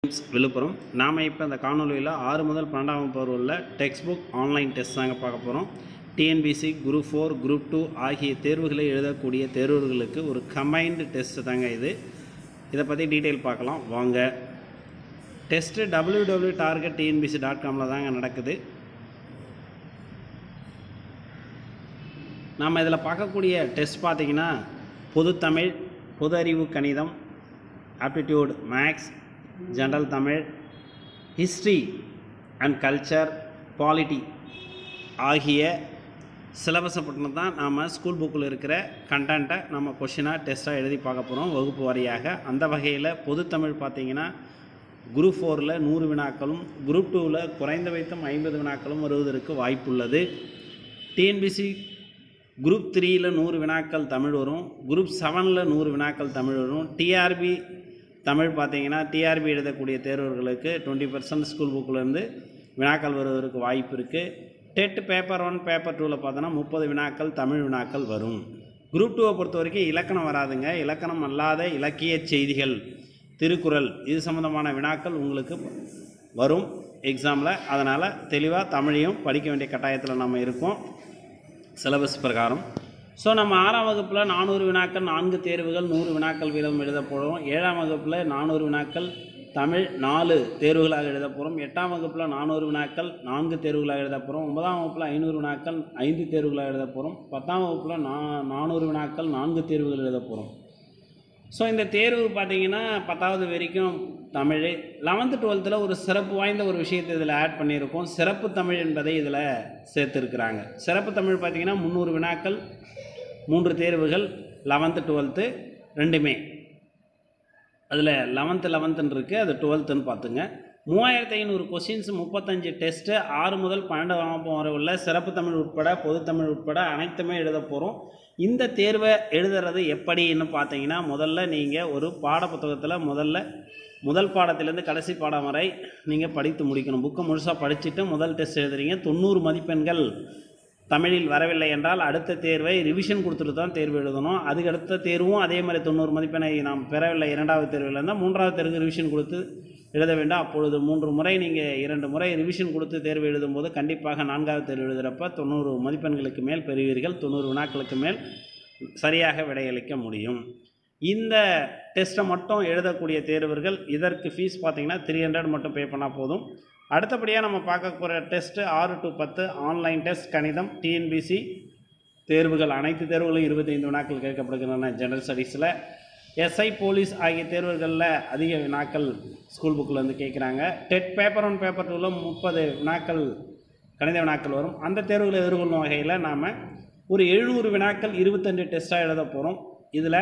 news Villupuram நாம் இப்போ இந்த காணொலியில் ஆறு முதல் பன்னெண்டாம் வகுப்பு உள்ள டெக்ஸ்ட் புக் ஆன்லைன் டெஸ்ட் தாங்க பார்க்க போகிறோம் TNPSC group four group two ஆகிய தேர்வுகளை எழுதக்கூடிய தேர்வர்களுக்கு ஒரு கம்பைன்டு டெஸ்ட் தாங்க இது இதை பற்றி டீட்டெயில் பார்க்கலாம் வாங்க test W W target TNPSC dot காமில் தாங்க நடக்குது நாம் இதில் பார்க்கக்கூடிய டெஸ்ட் பார்த்தீங்கன்னா பொதுத்தமிழ் பொது அறிவு கணிதம் aptitude maths general Tamil history and culture polity ஆகிய சிலபஸை பற்றின தான் நாம் ஸ்கூல் புக்கில் இருக்கிற கண்டென்ட்டை நம்ம கொஷினாக டெஸ்ட்டாக எழுதி பார்க்க போகிறோம் வகுப்பு வாரியாக அந்த வகையில் பொதுத்தமிழ் பார்த்தீங்கன்னா குரூப் ஃபோரில் நூறு வினாக்களும் குரூப் டூவில் குறைந்த வைத்தும் ஐம்பது வினாக்களும் வருவதற்கு வாய்ப்புள்ளது டிஎன்பிசி குரூப் த்ரீயில் நூறு வினாக்கள் தமிழ் வரும் குரூப் செவனில் நூறு வினாக்கள் தமிழ் வரும் டிஆர்பி தமிழ் பார்த்தீங்கன்னா டிஆர்பி எழுதக்கூடிய தேர்வர்களுக்கு டுவெண்ட்டி பர்சன்ட் ஸ்கூல் புக்கிலேருந்து வினாக்கள் வருவதற்கு வாய்ப்பு இருக்குது டெட் பேப்பர் ஒன் பேப்பர் டூவில் பார்த்தோன்னா முப்பது வினாக்கள் தமிழ் வினாக்கள் வரும் குரூப் டூவை பொறுத்த வரைக்கும் இலக்கணம் வராதுங்க இலக்கணம் அல்லாத இலக்கிய செய்திகள் திருக்குறள் இது சம்மந்தமான வினாக்கள் உங்களுக்கு வரும் எக்ஸாமில் அதனால் தெளிவாக தமிழையும் படிக்க வேண்டிய கட்டாயத்தில் நம்ம இருக்கோம் சிலபஸ் பிரகாரம் ஸோ நம்ம ஆறாம் வகுப்பில் நானூறு வினாக்கள் நான்கு தேர்வுகள் நூறு வினாக்கள் வீதம் எழுத போகிறோம் ஏழாம் வகுப்பில் நானூறு வினாக்கள் தமிழ் நாலு தேர்வுகளாக எழுத போகிறோம் எட்டாம் வகுப்பில் நானூறு வினாக்கள் நான்கு தேர்வுகளாக எழுத போகிறோம் ஒன்பதாம் வகுப்பில் ஐநூறு வினாக்கள் ஐந்து தேர்வுகளாக எழுத போகிறோம் பத்தாம் வகுப்பில் நா நானூறு வினாக்கள் நான்கு தேர்வுகள் எழுத போகிறோம் ஸோ இந்த தேர்வு பார்த்தீங்கன்னா பத்தாவது வரைக்கும் தமிழ் லெவன்த்து டுவெல்த்தில் ஒரு சிறப்பு வாய்ந்த ஒரு விஷயத்தை இதில் ஆட் பண்ணியிருக்கோம் சிறப்பு தமிழ் என்பதை இதில் சேர்த்துருக்குறாங்க சிறப்பு தமிழ் பார்த்தீங்கன்னா முந்நூறு வினாக்கள் மூன்று தேர்வுகள் லெவன்த்து டுவெல்த்து ரெண்டுமே அதில் லெவன்த்து லெவன்த்துன்னு இருக்குது அது டுவெல்த்துன்னு பார்த்துங்க மூவாயிரத்து ஐநூறு கொஷின்ஸ் முப்பத்தஞ்சு டெஸ்ட்டு ஆறு முதல் பன்னெண்டு வகுப்பு வரை உள்ள சிறப்பு தமிழ் உட்பட பொதுத்தமிழ் உட்பட அனைத்துமே எழுத போகிறோம் இந்த தேர்வை எழுதுறது எப்படின்னு பார்த்தீங்கன்னா முதல்ல நீங்கள் ஒரு பாடப்புத்தகத்தில் முதல்ல முதல் பாடத்திலேருந்து கடைசி பாடம் வரை நீங்கள் படித்து முடிக்கணும் புக்கை முழுசாக படிச்சுட்டு முதல் டெஸ்ட் எழுதுறீங்க தொண்ணூறு மதிப்பெண்கள் தமிழில் வரவில்லை என்றால் அடுத்த தேர்வை ரிவிஷன் கொடுத்துட்டு தான் தேர்வு எழுதணும் அதுக்கு அடுத்த தேர்வும் அதே மாதிரி தொண்ணூறு மதிப்பெண்ணை நாம் பெறவில்லை இரண்டாவது தேர்வில் இருந்தால் மூன்றாவது தேர்வுக்கு ரிவிஷன் கொடுத்து எழுத வேண்டும் அப்பொழுது மூன்று முறை நீங்கள் இரண்டு முறை ரிவிஷன் கொடுத்து தேர்வு எழுதும்போது கண்டிப்பாக நான்காவது தேர்வு எழுதுகிறப்ப தொண்ணூறு மதிப்பெண்களுக்கு மேல் பெறுவீர்கள் தொண்ணூறு வினாக்களுக்கு மேல் சரியாக விடையளிக்க முடியும் இந்த டெஸ்ட்டை மட்டும் எழுதக்கூடிய தேர்வர்கள் இதற்கு ஃபீஸ் பார்த்தீங்கன்னா த்ரீ ஹண்ட்ரட் மட்டும் பே பண்ணால் போதும் அடுத்தபடியாக நம்ம பார்க்க போகிற டெஸ்ட்டு ஆறு டு பத்து ஆன்லைன் டெஸ்ட் கணிதம் டிஎன்பிசி தேர்வுகள் அனைத்து தேர்வுகளும் இருபத்தைந்து வினாக்கள் கேட்கப்படுகின்றன ஜெனரல் ஸ்டடீஸில் எஸ்ஐ போலீஸ் ஆகிய தேர்வுகளில் அதிக வினாக்கள் ஸ்கூல் புக்கில் வந்து கேட்குறாங்க டெட் பேப்பர் ஒன் பேப்பர் டூவில் முப்பது வினாக்கள் கணித வினாக்கள் வரும் அந்த தேர்வுகளை எதிர்கொள்ளும் வகையில் நாம் ஒரு எழுநூறு வினாக்கள் இருபத்தஞ்சு டெஸ்ட்டாக எழுத போகிறோம் இதில்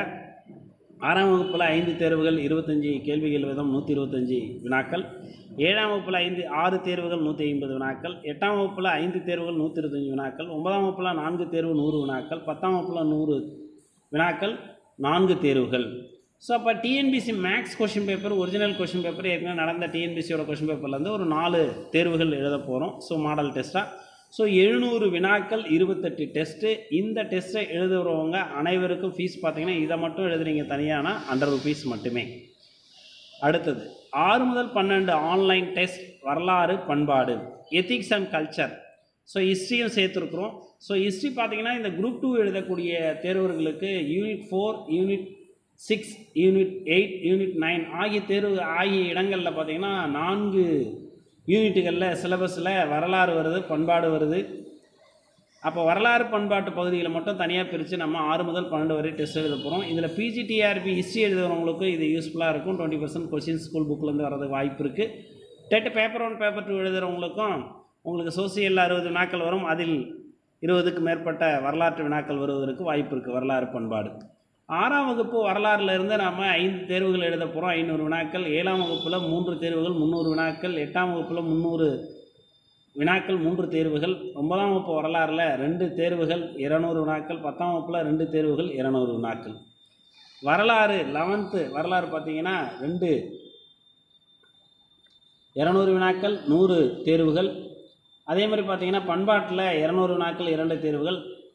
ஆறாம் வகுப்பில் ஐந்து தேர்வுகள் இருபத்தஞ்சி கேள்விகள் வீதம் நூற்றி இருபத்தஞ்சி வினாக்கள் ஏழாம் வகுப்பில் ஐந்து ஆறு தேர்வுகள் நூற்றி ஐம்பது வினாக்கள் எட்டாம் வகுப்பில் ஐந்து தேர்வுகள் நூற்றி இருபத்தஞ்சி வினாக்கள் ஒன்பதாம் வகுப்பில் நான்கு தேர்வு நூறு வினாக்கள் பத்தாம் வகுப்பில் நூறு வினாக்கள் நான்கு தேர்வுகள் ஸோ அப்போ TNPSC maths question paper original question paper ஏற்கனவே நடந்த டிஎன்பிசியோட கொஷின் பேப்பர்லேருந்து ஒரு நாலு தேர்வுகள் எழுத போகிறோம் ஸோ மாடல் டெஸ்ட்டாக ஸோ எழுநூறு வினாக்கள் இருபத்தெட்டு டெஸ்ட்டு இந்த டெஸ்ட்டை எழுதுகிறவங்க அனைவருக்கும் ஃபீஸ் பார்த்தீங்கன்னா இதை மட்டும் எழுதுறீங்க தனியான ஹண்ட்ரட் ருபீஸ் மட்டுமே அடுத்தது ஆறு முதல் பன்னெண்டு ஆன்லைன் டெஸ்ட் வரலாறு பண்பாடு எத்திக்ஸ் அண்ட் கல்ச்சர் ஸோ ஹிஸ்ட்ரியும் சேர்த்துருக்குறோம் ஸோ ஹிஸ்ட்ரி பார்த்தீங்கன்னா இந்த குரூப் டூ எழுதக்கூடிய தேர்வர்களுக்கு unit four unit six unit eight unit nine ஆகிய தேர்வு ஆகிய இடங்களில் பார்த்தீங்கன்னா நான்கு யூனிட்டுகளில் சிலபஸில் வரலாறு வருது பண்பாடு வருது அப்போ வரலாறு பண்பாட்டு பகுதிகளை மட்டும் தனியாக பிரித்து நம்ம ஆறு முதல் பன்னெண்டு வரை டெஸ்ட் எழுத போகிறோம் இதில் பிஜிடிஆர்பி ஹிஸ்ட்ரி எழுதுகிறவங்களுக்கு இது யூஸ்ஃபுல்லாக இருக்கும் டுவெண்ட்டி பர்சன்ட் கொஷின் ஸ்கூல் புக்கிலேருந்து வரதுக்கு வாய்ப்பு இருக்குது TET paper one paper two எழுதுகிறவங்களுக்கும் உங்களுக்கு சோசியலில் அறுபது வினாக்கள் வரும் அதில் இருபதுக்கு மேற்பட்ட வரலாற்று வினாக்கள் வருவதற்கு வாய்ப்பு இருக்குது வரலாறு பண்பாடு ஆறாம் வகுப்பு வரலாறுல இருந்து நாம் ஐந்து தேர்வுகள் எழுத போகிறோம் ஐநூறு வினாக்கள் ஏழாம் வகுப்பில் மூன்று தேர்வுகள் முந்நூறு வினாக்கள் எட்டாம் வகுப்பில் முந்நூறு வினாக்கள் மூன்று தேர்வுகள் ஒன்பதாம் வகுப்பு வரலாறில் ரெண்டு தேர்வுகள் இருநூறு வினாக்கள் பத்தாம் வகுப்பில் ரெண்டு தேர்வுகள் இருநூறு வினாக்கள் வரலாறு லெவன்த்து வரலாறு பார்த்தீங்கன்னா ரெண்டு இரநூறு வினாக்கள் நூறு தேர்வுகள் அதே மாதிரி பார்த்தீங்கன்னா பண்பாட்டில் இரநூறு வினாக்கள் இரண்டு தேர்வுகள்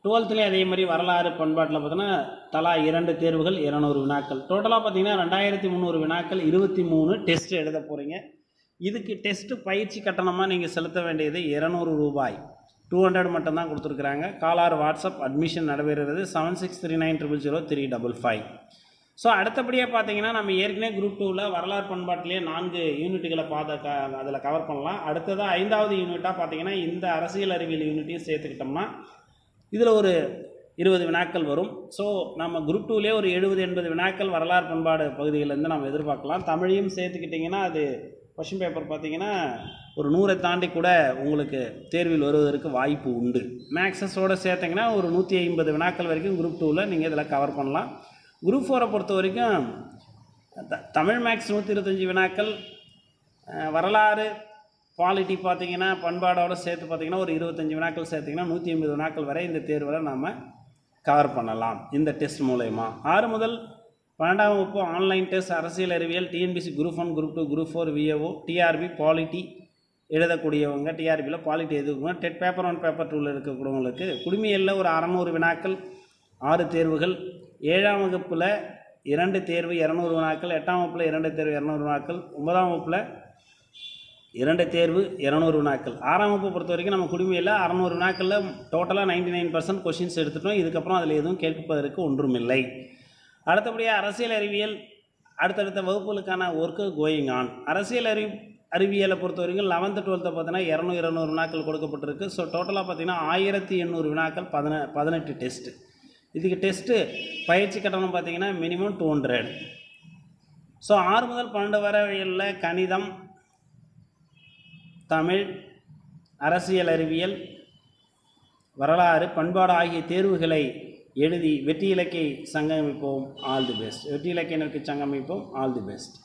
டுவெல்த்துலேயும் அதே மாதிரி வரலாறு பண்பாட்டில் பார்த்தோன்னா தலா இரண்டு தேர்வுகள் இரநூறு வினாக்கள் டோட்டலாக பார்த்தீங்கன்னா ரெண்டாயிரத்தி முந்நூறு வினாக்கள் இருபத்தி மூணு டெஸ்ட் எழுத போகிறீங்க இதுக்கு டெஸ்ட்டு பயிற்சி கட்டணமாக நீங்கள் செலுத்த வேண்டியது இரநூறு ரூபாய் டூ ஹண்ட்ரட் மட்டும்தான் கொடுத்துருக்குறாங்க காலார் வாட்ஸ்அப் அட்மிஷன் நடைபெறுகிறது seven six three nine triple zero three double five so அடுத்தபடியாக பார்த்தீங்கன்னா நம்ம ஏற்கனவே குரூப் டூவில் வரலாறு பண்பாட்டிலே நான்கு யூனிட்டுகளை பார்த்த க அதில் கவர் பண்ணலாம் அடுத்ததாக ஐந்தாவது யூனிட்டாக பார்த்தீங்கன்னா இந்த அரசியல் அறிவியல் யூனிட்டையும் சேர்த்துக்கிட்டோம்னா இதில் ஒரு இருபது வினாக்கள் வரும் ஸோ நம்ம குரூப் டூலேயே ஒரு எழுபது எண்பது வினாக்கள் வரலாறு பண்பாடு பகுதியிலேருந்து நம்ம எதிர்பார்க்கலாம் தமிழையும் சேர்த்துக்கிட்டிங்கன்னா அது கொஷின் பேப்பர் பார்த்தீங்கன்னா ஒரு நூறை தாண்டி கூட உங்களுக்கு தேர்வில் வருவதற்கு வாய்ப்பு உண்டு மேக்ஸஸோடு சேர்த்திங்கன்னா ஒரு நூற்றி ஐம்பது வினாக்கள் வரைக்கும் குரூப் டூவில் நீங்கள் இதில் கவர் பண்ணலாம் குரூப் ஃபோரை பொறுத்த வரைக்கும் த- தமிழ் மேக்ஸ் நூற்றி இருபத்தஞ்சி வினாக்கள் அஹ், வரலாறு குவாலிட்டி பார்த்தீங்கன்னா பண்பாடோடு சேர்த்து பார்த்தீங்கன்னா ஒரு இருபத்தஞ்சி வினாக்கள் சேர்த்திங்கன்னா நூற்றி ஐம்பது வினாக்கள் வரை இந்த தேர்வில் நாம் கவர் பண்ணலாம் இந்த டெஸ்ட் மூலயமா ஆறு முதல் பன்னெண்டாம் வகுப்பு ஆன்லைன் டெஸ்ட் அரசியல் அறிவியல் TNPSC group one group two group four VAO TRB polity எழுதக்கூடியவங்க டிஆர்பியில் பாலிட்டி எதுக்குங்க டெட் பேப்பர் ஒன் பேப்பர் டூவில் இருக்கக்கூடியவங்களுக்கு குடிமையல்ல ஒரு அறநூறு வினாக்கள் ஆறு தேர்வுகள் ஏழாம் வகுப்பில் இரண்டு தேர்வு இரநூறு வினாக்கள் எட்டாம் வகுப்பில் இரண்டு தேர்வு இரநூறு வினாக்கள் ஒன்பதாம் வகுப்பில் இரண்டு தேர்வு இரநூறு வினாக்கள் ஆறாம் வகுப்பை பொறுத்த வரைக்கும் நம்ம குடிமையில் அறநூறு வினாக்களில் டோட்டலாக நைன்டி நைன் பர்சன்ட் கொஷின்ஸ் எடுத்துட்டோம் இதுக்கப்புறம் அதில் எதுவும் கேட்பதற்கு ஒன்றுமில்லை அடுத்தபடியாக அரசியல் அறிவியல் அடுத்தடுத்த வகுப்புகளுக்கான ஒர்க்கு கோயிங் ஆன் அரசியல் அறி அறிவியலை பொறுத்த வரைக்கும் லெவன்த்து டுவெல்த்தை பார்த்தீங்கன்னா இரநூறு இரநூறு வினாக்கள் கொடுக்கப்பட்டிருக்கு ஸோ டோட்டலாக பார்த்தீங்கன்னா ஆயிரத்தி எண்ணூறு வினாக்கள் பதின பதினெட்டு டெஸ்ட்டு இதுக்கு டெஸ்ட்டு பயிற்சி கட்டணம் பார்த்தீங்கன்னா மினிமம் டூ ஹண்ட்ரட் ஸோ ஆறு முதல் பன்னெண்டு வரையில் கணிதம் தமிழ் அரசியல் அறிவியல் வரலாறு பண்பாடு ஆகிய தேர்வுகளை எழுதி வெற்றி இலக்கை சங்கமிப்போம் ஆல் தி பெஸ்ட் வெற்றி இலக்கிய நோக்கி சங்கமிப்போம் ஆல் தி பெஸ்ட்